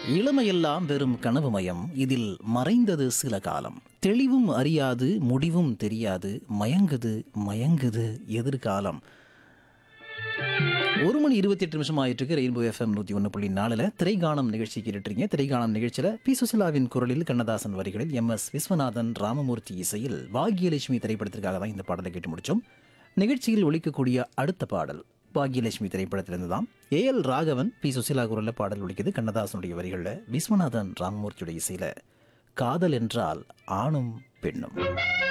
இளமையெல்லாம் வெறும் கனவுமயம் இதில் மறைந்தது சில காலம் தெளிவும் அறியாது முடிவும் தெரியாது மயங்குது மயங்குது எதிர்காலம் ஒரு மணி இருபத்தி எட்டு நிமிஷம் ஆயிட்டு இருக்கு ரெயின்போ எஃப்எம் நூற்றி ஒன்று புள்ளி நாலில் திரைகாணம் நிகழ்ச்சி கேட்டுருக்கீங்க திரைகாணம் நிகழ்ச்சியில் பி சுசிலாவின் குரலில் கண்ணதாசன் வரிகளில் எம் எஸ் விஸ்வநாதன் ராமமூர்த்தி இசையில் பாக்யலட்சுமி திரைப்படத்திற்காக தான் இந்த பாடலை கேட்டு முடிச்சோம் நிகழ்ச்சியில் ஒலிக்கக்கூடிய அடுத்த பாடல் பாக்யலட்சுமி திரைப்படத்திலிருந்து தான் A L Raghavan P Susheela குரலில் பாடல் ஒலிக்குது கண்ணதாசனுடைய வரிகளில் விஸ்வநாதன் ராமமூர்த்தியுடைய இசையில் காதல் என்றால் ஆணும் பெண்ணும்